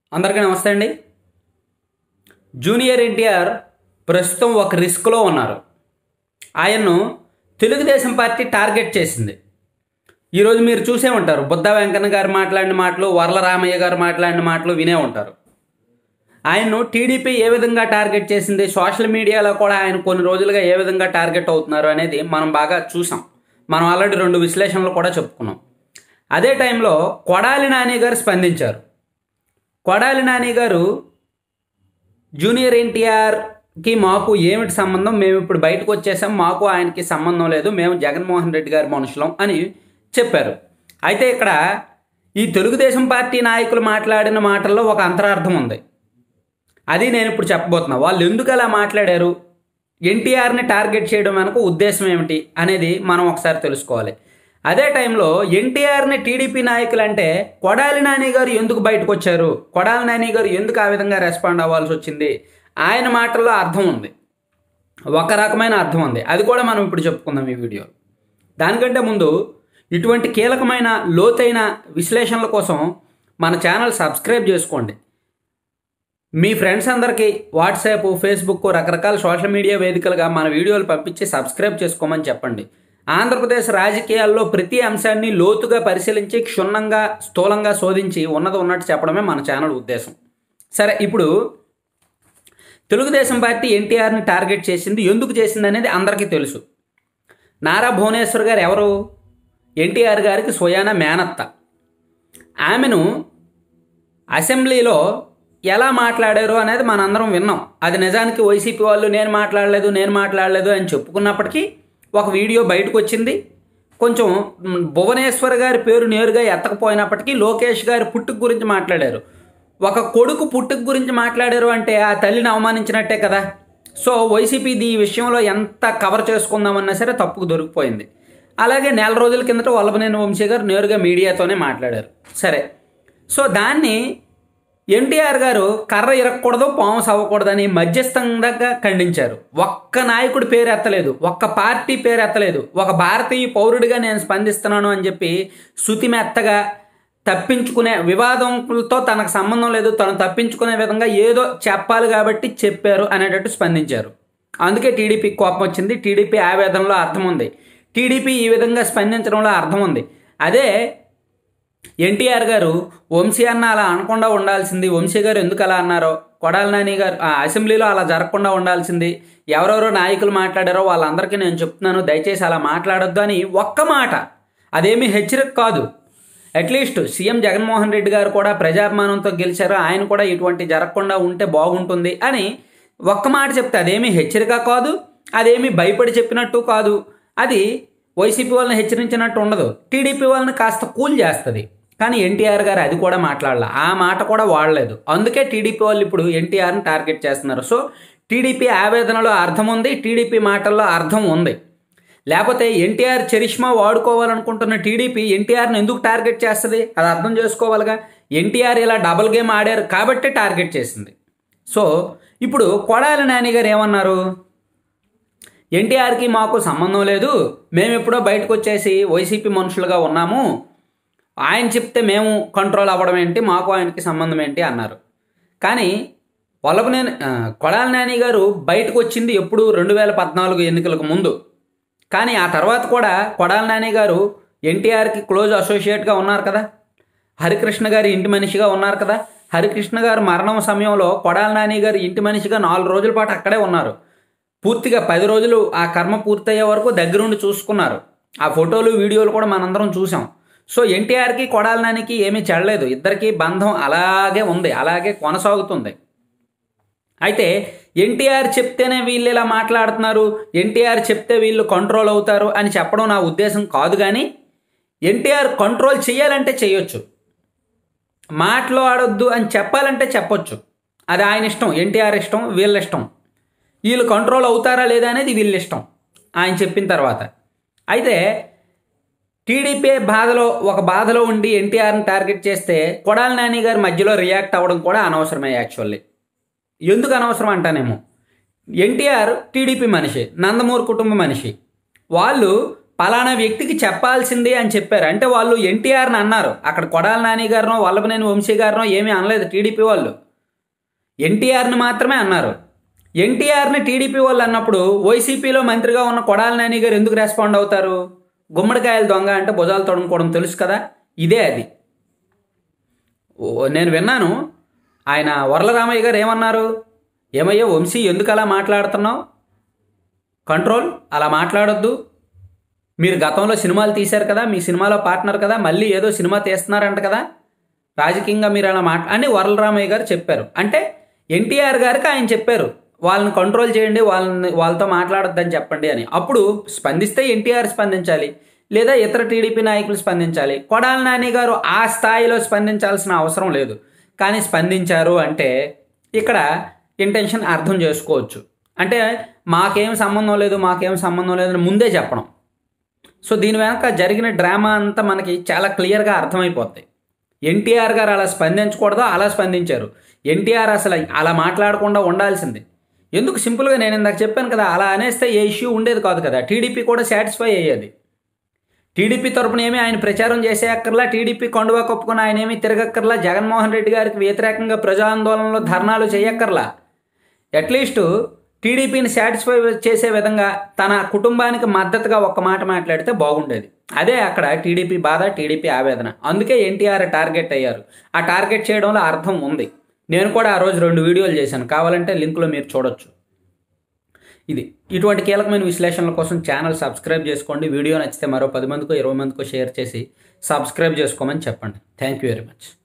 అందరికీ నమస్తే అండి జూనియర్ ఎన్టీఆర్ ప్రస్తుతం ఒక రిస్క్లో ఉన్నారు ఆయన్ను తెలుగుదేశం పార్టీ టార్గెట్ చేసింది ఈరోజు మీరు చూసే ఉంటారు బుద్ధ వెంకన్న గారు మాట్లాడిన మాటలు వరల రామయ్య గారు మాట్లాడిన మాటలు వినే ఉంటారు ఆయన్ను టీడీపీ ఏ విధంగా టార్గెట్ చేసింది సోషల్ మీడియాలో కూడా ఆయన కొన్ని రోజులుగా ఏ విధంగా టార్గెట్ అవుతున్నారు అనేది మనం బాగా చూసాం మనం ఆల్రెడీ రెండు విశ్లేషణలు కూడా చెప్పుకున్నాం అదే టైంలో కొడాలి నాని గారు స్పందించారు కొడాలి నాని గారు జూనియర్ ఎన్టీఆర్కి మాకు ఏమిటి సంబంధం మేము ఇప్పుడు బయటకు వచ్చేసాం మాకు ఆయనకి సంబంధం లేదు మేము జగన్మోహన్ రెడ్డి గారి మనుషులం అని చెప్పారు అయితే ఇక్కడ ఈ తెలుగుదేశం పార్టీ నాయకులు మాట్లాడిన మాటల్లో ఒక అంతరార్థం ఉంది అది నేను ఇప్పుడు చెప్పబోతున్నా వాళ్ళు ఎందుకు అలా మాట్లాడారు ఎన్టీఆర్ని టార్గెట్ చేయడం వెనక ఉద్దేశం ఏమిటి అనేది మనం ఒకసారి తెలుసుకోవాలి అదే టైంలో ఎన్టీఆర్ని టీడీపీ నాయకులు అంటే కొడాలి నాని గారు ఎందుకు బయటకు వచ్చారు కొడాలి నాని గారు ఎందుకు ఆ విధంగా రెస్పాండ్ అవ్వాల్సి వచ్చింది ఆయన మాటల్లో అర్థం ఉంది ఒక రకమైన అర్థం ఉంది అది కూడా మనం ఇప్పుడు చెప్పుకుందాం ఈ వీడియో దానికంటే ముందు ఇటువంటి కీలకమైన లోతైన విశ్లేషణల కోసం మన ఛానల్ సబ్స్క్రైబ్ చేసుకోండి మీ ఫ్రెండ్స్ అందరికీ వాట్సాప్ ఫేస్బుక్ రకరకాల సోషల్ మీడియా వేదికలుగా మన వీడియోలు పంపించి సబ్స్క్రైబ్ చేసుకోమని చెప్పండి ఆంధ్రప్రదేశ్ రాజకీయాల్లో ప్రతి అంశాన్ని లోతుగా పరిశీలించి క్షుణ్ణంగా స్థూలంగా శోధించి ఉన్నది ఉన్నట్టు చెప్పడమే మన ఛానల్ ఉద్దేశం సరే ఇప్పుడు తెలుగుదేశం పార్టీ ఎన్టీఆర్ని టార్గెట్ చేసింది ఎందుకు చేసింది అనేది అందరికీ తెలుసు నారా భువనేశ్వర్ గారు ఎవరు ఎన్టీఆర్ గారికి స్వయాన మేనత్త ఆమెను అసెంబ్లీలో ఎలా మాట్లాడారు అనేది మనందరం విన్నాం అది నిజానికి వైసీపీ వాళ్ళు నేను మాట్లాడలేదు నేను మాట్లాడలేదు అని చెప్పుకున్నప్పటికీ ఒక వీడియో బయటకు వచ్చింది కొంచెం భువనేశ్వర్ గారి పేరు నేరుగా ఎత్తకపోయినప్పటికీ లోకేష్ గారి పుట్టుక గురించి మాట్లాడారు ఒక కొడుకు పుట్టుక గురించి మాట్లాడారు అంటే ఆ తల్లిని అవమానించినట్టే కదా సో వైసీపీ ఈ విషయంలో ఎంత కవర్ చేసుకుందామన్నా సరే తప్పుకు దొరికిపోయింది అలాగే నెల రోజుల కిందట వల్లభనేని వంశీ గారు నేరుగా మీడియాతోనే మాట్లాడారు సరే సో దాన్ని ఎన్టీఆర్ గారు కర్ర ఇరక్కూడదు పాము సవ్వకూడదని మధ్యస్థంగా ఖండించారు ఒక్క నాయకుడి పేరు ఎత్తలేదు ఒక్క పార్టీ పేరు ఎత్తలేదు ఒక భారతీయ పౌరుడిగా నేను స్పందిస్తున్నాను అని చెప్పి శృతి మెత్తగా తప్పించుకునే వివాదంతో తనకు సంబంధం లేదు తను తప్పించుకునే విధంగా ఏదో చెప్పాలి కాబట్టి చెప్పారు అనేటట్టు స్పందించారు అందుకే టీడీపీ కోపం వచ్చింది టీడీపీ ఆవేదనలో అర్థం ఉంది టీడీపీ ఈ విధంగా స్పందించడంలో అర్థం ఉంది అదే ఎన్టీఆర్ గారు వంశీ అన్న అలా అనకుండా ఉండాల్సింది వంశీ గారు ఎందుకు అలా అన్నారో కొడాలి నాని గారు ఆ అసెంబ్లీలో అలా జరగకుండా ఉండాల్సింది ఎవరెవరో నాయకులు మాట్లాడారో వాళ్ళందరికీ నేను చెప్తున్నాను దయచేసి అలా మాట్లాడొద్దు అని ఒక్క మాట అదేమీ హెచ్చరిక కాదు అట్లీస్ట్ సీఎం జగన్మోహన్ రెడ్డి గారు కూడా ప్రజాభిమానంతో గెలిచారు ఆయన కూడా ఇటువంటి జరగకుండా ఉంటే బాగుంటుంది అని ఒక్క మాట చెప్తే అదేమీ హెచ్చరిక కాదు అదేమీ భయపడి చెప్పినట్టు కాదు అది వైసీపీ వాళ్ళని హెచ్చరించినట్టు ఉండదు టీడీపీ వాళ్ళని కాస్త కూల్ చేస్తుంది కానీ ఎన్టీఆర్ గారు అది కూడా మాట్లాడాల ఆ మాట కూడా వాడలేదు అందుకే టీడీపీ వాళ్ళు ఇప్పుడు ఎన్టీఆర్ని టార్గెట్ చేస్తున్నారు సో టీడీపీ ఆవేదనలో అర్థం ఉంది టీడీపీ మాటల్లో అర్థం ఉంది లేకపోతే ఎన్టీఆర్ చరిష్మా వాడుకోవాలనుకుంటున్న టీడీపీ ఎన్టీఆర్ని ఎందుకు టార్గెట్ చేస్తుంది అది అర్థం చేసుకోవాలిగా ఎన్టీఆర్ ఇలా డబుల్ గేమ్ ఆడారు కాబట్టి టార్గెట్ చేసింది సో ఇప్పుడు కొడాలి నాని గారు ఏమన్నారు ఎన్టీఆర్కి మాకు సంబంధం లేదు మేము ఎప్పుడో బయటకు వచ్చేసి వైసీపీ మనుషులుగా ఉన్నాము ఆయన చెప్తే మేము కంట్రోల్ అవ్వడం ఏంటి మాకు ఆయనకి సంబంధం ఏంటి అన్నారు కానీ వల్లభనేని కొడాలి నాని గారు బయటకు వచ్చింది ఎప్పుడు రెండు వేల పద్నాలుగు ఎన్నికలకు ముందు కానీ ఆ తర్వాత కూడా కొడాలి నాని గారు ఎన్టీఆర్కి క్లోజ్ అసోసియేట్గా ఉన్నారు కదా హరికృష్ణ గారి ఇంటి మనిషిగా ఉన్నారు కదా హరికృష్ణ గారు మరణం సమయంలో కొడాలి నాని గారు ఇంటి మనిషిగా నాలుగు రోజుల పాటు అక్కడే ఉన్నారు పూర్తిగా పది రోజులు ఆ కర్మ పూర్తయ్యే వరకు దగ్గరుండి చూసుకున్నారు ఆ ఫోటోలు వీడియోలు కూడా మనందరం చూసాం సో ఎన్టీఆర్కి కొడాలి నానికి ఏమీ చెడలేదు ఇద్దరికి బంధం అలాగే ఉంది అలాగే కొనసాగుతుంది అయితే ఎన్టీఆర్ చెప్తేనే వీళ్ళు ఇలా మాట్లాడుతున్నారు ఎన్టీఆర్ చెప్తే వీళ్ళు కంట్రోల్ అవుతారు అని చెప్పడం నా ఉద్దేశం కాదు కానీ ఎన్టీఆర్ కంట్రోల్ చేయాలంటే చేయొచ్చు మాటలు ఆడొద్దు అని చెప్పాలంటే చెప్పొచ్చు అది ఆయన ఇష్టం ఎన్టీఆర్ ఇష్టం వీళ్ళ ఇష్టం వీళ్ళు కంట్రోల్ అవుతారా లేదా అనేది వీళ్ళ ఇష్టం ఆయన చెప్పిన తర్వాత అయితే టీడీపీ బాధలో ఒక బాధలో ఉండి ఎన్టీఆర్ని టార్గెట్ చేస్తే కొడాలి నాని గారి మధ్యలో రియాక్ట్ అవ్వడం కూడా అనవసరమే యాక్చువల్లీ ఎందుకు అనవసరం అంటానేమో ఎన్టీఆర్ టీడీపీ మనిషి నందమూరి కుటుంబ మనిషి వాళ్ళు పలానా వ్యక్తికి చెప్పాల్సింది అని చెప్పారు అంటే వాళ్ళు ఎన్టీఆర్ని అన్నారు అక్కడ కొడాల నాని గారినో వల్లభనేని వంశీ గారినో ఏమీ అనలేదు టీడీపీ వాళ్ళు ఎన్టీఆర్ని మాత్రమే అన్నారు ఎన్టీఆర్ని టీడీపీ వాళ్ళు అన్నప్పుడు వైసీపీలో మంత్రిగా ఉన్న కొడాల నాని గారు ఎందుకు రెస్పాండ్ అవుతారు గుమ్మడికాయల దొంగ అంటే భుజాలు తొడుముకోవడం తెలుసు కదా ఇదే అది ఓ, నేను విన్నాను ఆయన వరలరామయ్య గారు ఏమన్నారు ఏమయ్యా వంశీ ఎందుకు అలా మాట్లాడుతున్నావు కంట్రోల్ అలా మాట్లాడొద్దు మీరు గతంలో సినిమాలు తీశారు కదా మీ సినిమాలో పార్ట్నర్ కదా మళ్ళీ ఏదో సినిమా తీస్తున్నారంట కదా రాజకీయంగా మీరు అలా మాట అని వరలరామయ్య గారు చెప్పారు అంటే ఎన్టీఆర్ గారికి ఆయన చెప్పారు వాళ్ళని కంట్రోల్ చేయండి వాళ్ళని వాళ్ళతో మాట్లాడొద్దని చెప్పండి అని అప్పుడు స్పందిస్తే ఎన్టీఆర్ స్పందించాలి లేదా ఇతర టీడీపీ నాయకులు స్పందించాలి కొడాల నాని గారు ఆ స్థాయిలో స్పందించాల్సిన అవసరం లేదు కానీ స్పందించారు అంటే ఇక్కడ ఇంటెన్షన్ అర్థం చేసుకోవచ్చు అంటే మాకేం సంబంధం లేదు మాకేం సంబంధం లేదని ముందే చెప్పడం సో దీని వెనక జరిగిన డ్రామా అంతా మనకి చాలా క్లియర్గా అర్థమైపోద్ది ఎన్టీఆర్ గారు అలా స్పందించకూడదో అలా స్పందించారు ఎన్టీఆర్ అసలు అలా మాట్లాడకుండా ఉండాల్సింది ఎందుకు సింపుల్గా నేను ఇందాక చెప్పాను కదా అలా అనేస్తే ఏ ఇష్యూ ఉండేది కాదు కదా టీడీపీ కూడా సాటిస్ఫై అయ్యేది టీడీపీ తరపున ఏమీ ఆయన ప్రచారం చేసేయక్కర్లా టీడీపీ కొండవా కప్పుకుని ఆయన ఏమీ తిరగక్కర్లా జగన్మోహన్ రెడ్డి గారికి వ్యతిరేకంగా ప్రజా ఆందోళనలో ధర్నాలు చేయక్కర్లా అట్లీస్ట్ టీడీపీని సాటిస్ఫై చేసే విధంగా తన కుటుంబానికి మద్దతుగా ఒక్క మాట మాట్లాడితే బాగుండేది అదే అక్కడ టీడీపీ బాధ టీడీపీ ఆవేదన అందుకే ఎన్టీఆర్ టార్గెట్ అయ్యారు ఆ టార్గెట్ చేయడంలో అర్థం ఉంది నేను కూడా ఆ రోజు రెండు వీడియోలు చేశాను కావాలంటే లింక్లో మీరు చూడొచ్చు ఇది ఇటువంటి కీలకమైన విశ్లేషణల కోసం ఛానల్ సబ్స్క్రైబ్ చేసుకోండి వీడియో నచ్చితే మరో పది మందికో ఇరవై మందికో షేర్ చేసి సబ్స్క్రైబ్ చేసుకోమని చెప్పండి థ్యాంక్ యూ వెరీ మచ్